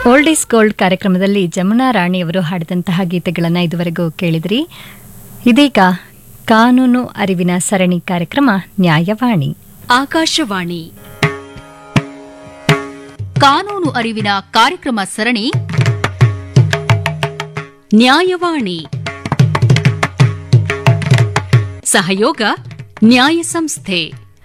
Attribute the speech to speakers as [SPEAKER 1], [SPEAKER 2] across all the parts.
[SPEAKER 1] Old is gold ಕಾರ್ಯಕ್ರಮದಲ್ಲಿ ಜಮುನಾ ರಾಣಿಯವರು ಹಾಡಿದಂತಹ ಗೀತೆಗಳನ್ನು ಇದುವರೆಗೂ ಕೇಳಿದ್ರಿ ಇದೀಗ ಕಾನೂನು ಅರಿವಿನ ಸರಣಿ ಕಾರ್ಯಕ್ರಮ ನ್ಯಾಯವಾಣಿ
[SPEAKER 2] ಆಕಾಶವಾಣಿ ಕಾನೂನು ಅರಿವಿನ ಕಾರ್ಯಕ್ರಮ ಸರಣಿ ನ್ಯಾಯವಾಣಿ ಸಹಯೋಗ ನ್ಯಾಯ ಸಂಸ್ಥೆ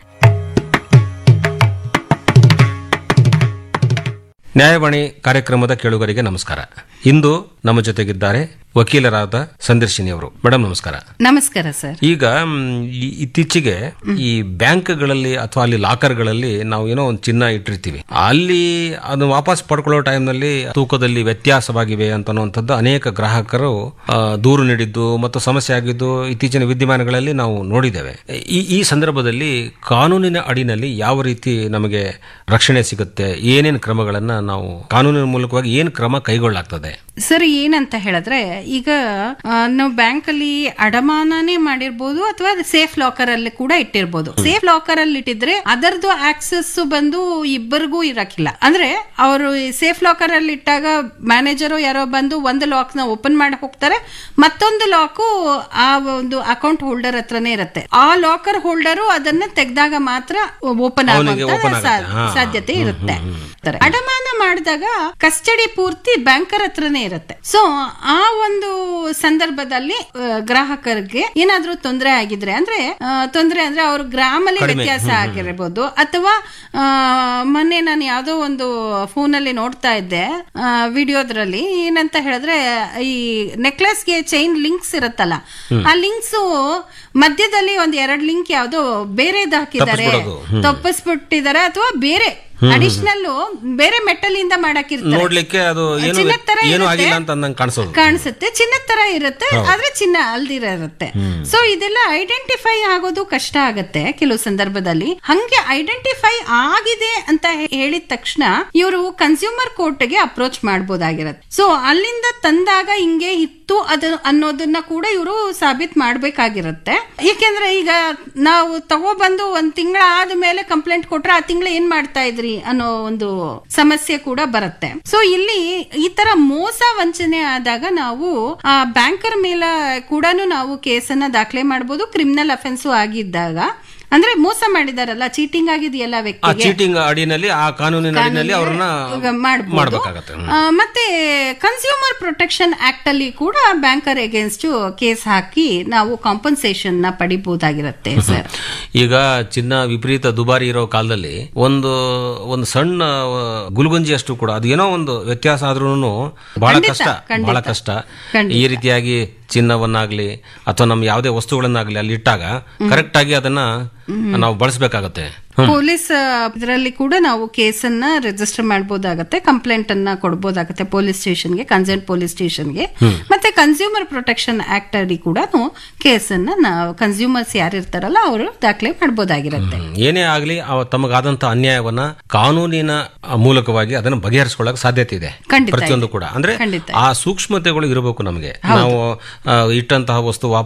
[SPEAKER 3] ನ್ಯಾಯವಾಣಿ ಕಾರ್ಯಕ್ರಮದ ಕೇಳುಗರಿಗೆ ನಮಸ್ಕಾರ ಇಂದು ನಮ್ಮ ಜೊತೆಗಿದ್ದಾರೆ ವಕೀಲರಾದ ಸಂದರ್ಶಿನಿ ಅವರು ಮೇಡಮ್ ನಮಸ್ಕಾರ
[SPEAKER 4] ನಮಸ್ಕಾರ ಸರ್
[SPEAKER 3] ಈಗ ಮ್, ಈ- ಇತ್ತೀಚೆಗೆ ಈ ಬ್ಯಾಂಕ್ಗಳಲ್ಲಿ ಅಥವಾ ಅಲ್ಲಿ ಲಾಕರ್ಗಳಲ್ಲಿ ನಾವು ಏನೋ ಒಂದು ಚಿನ್ನ ಇಟ್ಟಿರ್ತೀವಿ ಅಲ್ಲಿ ಅದನ್ನ ವಾಪಸ್ ಪಡ್ಕೊಳ್ಳೋ ಟೈಮ್ನಲ್ಲಿ ತೂಕದಲ್ಲಿ ವ್ಯತ್ಯಾಸವಾಗಿವೆ ಅಂತನ್ನುವಂಥದ್ದು ಅನೇಕ ಗ್ರಾಹಕರು ಆ, ದೂರು ನೀಡಿದ್ದು ಮತ್ತು ಸಮಸ್ಯೆ ಆಗಿದ್ದು ಇತ್ತೀಚಿನ ವಿದ್ಯಮಾನಗಳಲ್ಲಿ ನಾವು ನೋಡಿದ್ದೇವೆ ಈ ಈ ಸಂದರ್ಭದಲ್ಲಿ ಕಾನೂನಿನ ಅಡಿನಲ್ಲಿ ಯಾವ ರೀತಿ ನಮಗೆ ರಕ್ಷಣೆ ಸಿಗುತ್ತೆ ಏನೇನು ಕ್ರಮಗಳನ್ನ ನಾವು ಕಾನೂನಿನ ಮೂಲಕವಾಗಿ ಏನು ಕ್ರಮ ಕೈಗೊಳ್ಳಾಗ್ತದೆ
[SPEAKER 4] ಸರ್ ಏನಂತ ಹೇಳಿದ್ರೆ ಈಗ ಆ, ನಾವು ಬ್ಯಾಂಕ್ ಅಲ್ಲಿ ಅಡಮಾನನೇ ಮಾಡಿರ್ಬೋದು ಅಥವಾ ಸೇಫ್ ಲಾಕರ್ ಅಲ್ಲಿ ಕೂಡ ಇಟ್ಟಿರ್ಬೋದು ಸೇಫ್ ಲಾಕರ್ ಅಲ್ಲಿ ಇಟ್ಟಿದ್ರೆ ಅದರದ್ದು ಆಕ್ಸೆಸ್ ಬಂದು ಇಬ್ಬರಿಗೂ ಇರಕ್ಕಿಲ್ಲ ಅಂದ್ರೆ ಅವರು ಸೇಫ್ ಲಾಕರ್ ಅಲ್ಲಿ ಇಟ್ಟಾಗ ಮ್ಯಾನೇಜರ್ ಯಾರೋ ಬಂದು ಒಂದು ಲಾಕ್ ನ ಓಪನ್ ಮಾಡಿ ಹೋಗ್ತಾರೆ ಮತ್ತೊಂದು ಲಾಕು ಆ ಒಂದು ಅಕೌಂಟ್ ಹೋಲ್ಡರ್ ಹತ್ರನೇ ಇರುತ್ತೆ ಆ ಲಾಕರ್ ಹೋಲ್ಡರು ಅದನ್ನ ತೆಗೆದಾಗ ಮಾತ್ರ ಓಪನ್
[SPEAKER 3] ಅವನಿಗೆ open
[SPEAKER 4] ಆಗುವಂತ
[SPEAKER 3] ಆಗುತ್ತೆ. ಹಾ.
[SPEAKER 4] ಸಾಧ್ಯತೆ ಇರುತ್ತೆ ಅಡಮಾನ ಮಾಡಿದಾಗ ಕಸ್ಟಡಿ ಪೂರ್ತಿ ಬ್ಯಾಂಕರ್ ಹತ್ರನೇ ಇರುತ್ತೆ ಸೊ ಆ ಒಂದು ಸಂದರ್ಭದಲ್ಲಿ ಆ, ಗ್ರಾಹಕರಿಗೆ ಏನಾದ್ರೂ ತೊಂದರೆ ಆಗಿದ್ರೆ ಅಂದ್ರೆ ಆ, ತೊಂದರೆ ಅಂದ್ರೆ ಅವ್ರ ಗ್ರಾಮಲ್ಲಿ ವ್ಯತ್ಯಾಸ ಆಗಿರ್ಬೋದು ಅಥವಾ ಆ, ಮೊನ್ನೆ ನಾನು ಯಾವ್ದೋ ಒಂದು ಫೋನ್ ಅಲ್ಲಿ ನೋಡ್ತಾ ಇದ್ದೆ ವಿಡಿಯೋದ್ರಲ್ಲಿ ಏನಂತ ಹೇಳಿದ್ರೆ ಈ ನೆಕ್ಲೆಸ್ಗೆ ಚೈನ್ ಲಿಂಕ್ಸ್ ಇರುತ್ತಲ್ಲ ಆ ಲಿಂಕ್ಸ್ ಮಧ್ಯದಲ್ಲಿ ಒಂದ್ ಎರಡ್ ಲಿಂಕ್ ಯಾವ್ದೋ ಬೇರೆದ್ ಹಾಕಿದ್ದಾರೆ
[SPEAKER 3] ತಪ್ಪಿಸ್ಬಿಡೋದು.
[SPEAKER 4] ತಪ್ಪಿಸ್ಬಿಟ್ಟಿದ್ದಾರೆ ಅಥವಾ ಬೇರೆ ಅಡಿಷನಲ್ ಬೇರೆ ಮೆಟಲ್ ಇಂದ ಮಾಡಾಕಿರ್ತಾರೆ
[SPEAKER 3] ನೋಡ್ಲಿಕ್ಕೆ ಅದು ಏನು
[SPEAKER 4] ಚಿನ್ನದ್ ತರ
[SPEAKER 3] ಏನು
[SPEAKER 4] ಇರುತ್ತೆ.
[SPEAKER 3] ಆಗಿಲ್ಲ ಅಂತ ಅಂದಂಗೆ ಕಾಣಿಸೋದು
[SPEAKER 4] ಕಾಣಿಸುತ್ತೆ ಚಿನ್ನದ ತರ ಇರುತ್ತೆ ಆದ್ರೆ ಚಿನ್ನ ಅಲ್ದಿರ ಇರುತ್ತೆ ಸೊ ಇದೆಲ್ಲ ಐಡೆಂಟಿಫೈ ಆಗೋದು ಕಷ್ಟ ಆಗತ್ತೆ ಕೆಲವು ಸಂದರ್ಭದಲ್ಲಿ ಹಂಗೆ ಐಡೆಂಟಿಫೈ ಆಗಿದೆ ಅಂತ ಹೇ- ಹೇಳಿದ ತಕ್ಷಣ ಇವರು ಕನ್ಸ್ಯೂಮರ್ ಕೋರ್ಟ್ ಗೆ ಅಪ್ರೋಚ್ ಮಾಡಬಹುದಾಗಿರತ್ತೆ ಸೊ ಅಲ್ಲಿಂದ ತಂದಾಗ ಹಿಂಗೆ ಇತ್ತು ಅದು ಅನ್ನೋದನ್ನ ಕೂಡ ಇವರು ಸಾಬೀತ್ ಮಾಡ್ಬೇಕಾಗಿರುತ್ತೆ ಏಕೆಂದ್ರೆ ಈಗ ನಾವು ತಗೊಬಂದು ಒಂದ್ ತಿಂಗಳ ಆದ್ಮೇಲೆ ಕಂಪ್ಲೇಂಟ್ ಕೊಟ್ರೆ ಆ ತಿಂಗಳ ಏನ್ ಮಾಡ್ತಾ ಇದ್ರಿ ಅನ್ನೋ ಒಂದು ಸಮಸ್ಯೆ ಕೂಡ ಬರುತ್ತೆ ಸೊ ಇಲ್ಲಿ ಈ ತರ ಮೋಸ ವಂಚನೆ ಆದಾಗ ನಾವು ಆ ಬ್ಯಾಂಕರ್ ಮೇಲೆ ಕೂಡ ನಾವು ಕೇಸನ್ನ ದಾಖಲೆ ಮಾಡಬಹುದು ಕ್ರಿಮಿನಲ್ ಅಫೆನ್ಸು ಆಗಿದ್ದಾಗ ಅಂದ್ರೆ ಮೋಸ ಮಾಡಿದಾರಲ್ಲ ಚೀಟಿಂಗ್ ಆಗಿದೆಯಲ್ಲ
[SPEAKER 3] ಆ
[SPEAKER 4] ವ್ಯಕ್ತಿಗೆ
[SPEAKER 3] ಚೀಟಿಂಗ್ ಅಡಿನಲ್ಲಿ ಆ ಕಾನೂನಿನ ಅಡಿನಲ್ಲಿ ಅವ್ರನ್ನ
[SPEAKER 4] ಈಗ ಮಾಡ್ಬೋದು.
[SPEAKER 3] ಮಾಡ್ಬೇಕಾಗತ್ತೆ ಹ್ಮ್.
[SPEAKER 4] ಆ, ಮತ್ತೆ ಕನ್ಸ್ಯೂಮರ್ ಪ್ರೊಟೆಕ್ಷನ್ ಆಕ್ಟ್ ಅಲ್ಲಿ ಕೂಡ ಬ್ಯಾಂಕರ್ ಅಗೇನ್ಸ್ಟ್ ಕೇಸ್ ಹಾಕಿ ನಾವು ಕಾಂಪನ್ಸೇಷನ್ ನ ಪಡಿಬಹುದಾಗಿರುತ್ತೆ ಸರ್
[SPEAKER 3] ಈಗ ಚಿನ್ನ ವಿಪರೀತ ದುಬಾರಿ ಇರೋ ಕಾಲದಲ್ಲಿ ಒಂದು ಒಂದು ಸಣ್ಣ ಆ, ಗುಲ್ಗುಂಜಿಯಷ್ಟು ಕೂಡ ಅದು ಏನೋ ಒಂದು ವ್ಯತ್ಯಾಸ ಆದ್ರೂ ಬಹಳ
[SPEAKER 4] ಖಂಡಿತ,
[SPEAKER 3] ಕಷ್ಟ
[SPEAKER 4] ಖಂಡಿತ.
[SPEAKER 3] ಬಹಳ ಕಷ್ಟ
[SPEAKER 4] ಖಂಡಿತ.
[SPEAKER 3] ಈ ರೀತಿಯಾಗಿ ಚಿನ್ನವನ್ನಾಗ್ಲಿ ಅಥವಾ ನಮ್ಮ ಯಾವುದೇ ವಸ್ತುಗಳನ್ನಾಗ್ಲಿ ಅಲ್ಲಿ ಇಟ್ಟಾಗ ಕರೆಕ್ಟ್ ಆಗಿ ಅದನ್ನ ನಾವು ಬಳಸಬೇಕಾಗತ್ತೆ
[SPEAKER 4] ಪೊಲೀಸ್ ಇದರಲ್ಲಿ ಕೂಡ ನಾವು ಕೇಸನ್ನ ರಿಜಿಸ್ಟರ್ ಮಾಡಬಹುದಾಗತ್ತೆ ಕಂಪ್ಲೇಂಟ್ ಅನ್ನ ಕೊಡಬಹುದಾಗತ್ತೆ ಪೊಲೀಸ್ ಸ್ಟೇಷನ್ಗೆ ಕನ್ಸರ್ನ್ ಪೊಲೀಸ್ ಸ್ಟೇಷನ್ಗೆ ಮತ್ತೆ ಕನ್ಸ್ಯೂಮರ್ ಪ್ರೊಟೆಕ್ಷನ್ ಆಕ್ಟ್ ಅಡಿ ಕೂಡ ಕೇಸನ್ನ ನಾವು ಕನ್ಸ್ಯೂಮರ್ಸ್ ಯಾರು ಇರ್ತಾರಲ್ಲ ಅವರು ದಾಖಲೆ ಮಾಡಬಹುದಾಗಿರುತ್ತೆ
[SPEAKER 3] ಏನೇ ಆಗ್ಲಿ ಅವ ತಮಗಾದಂತ ಅನ್ಯಾಯವನ್ನ ಕಾನೂನಿನ ಮೂಲಕವಾಗಿ ಅದನ್ನ ಬಗೆಹರಿಸಿಕೊಳ್ಳಕ್ ಸಾಧ್ಯತೆ ಇದೆ
[SPEAKER 4] ಖಂಡಿತ
[SPEAKER 3] ಪ್ರತಿಯೊಂದು
[SPEAKER 4] ಇದೆ.
[SPEAKER 3] ಕೂಡ ಅಂದ್ರೆ
[SPEAKER 4] ಖಂಡಿತ
[SPEAKER 3] ಆ ಸೂಕ್ಷ್ಮತೆಗಳು ಇರಬೇಕು ನಮಗೆ ನಾವು ಆ, ಇಟ್ಟಂತಹ ವಸ್ತು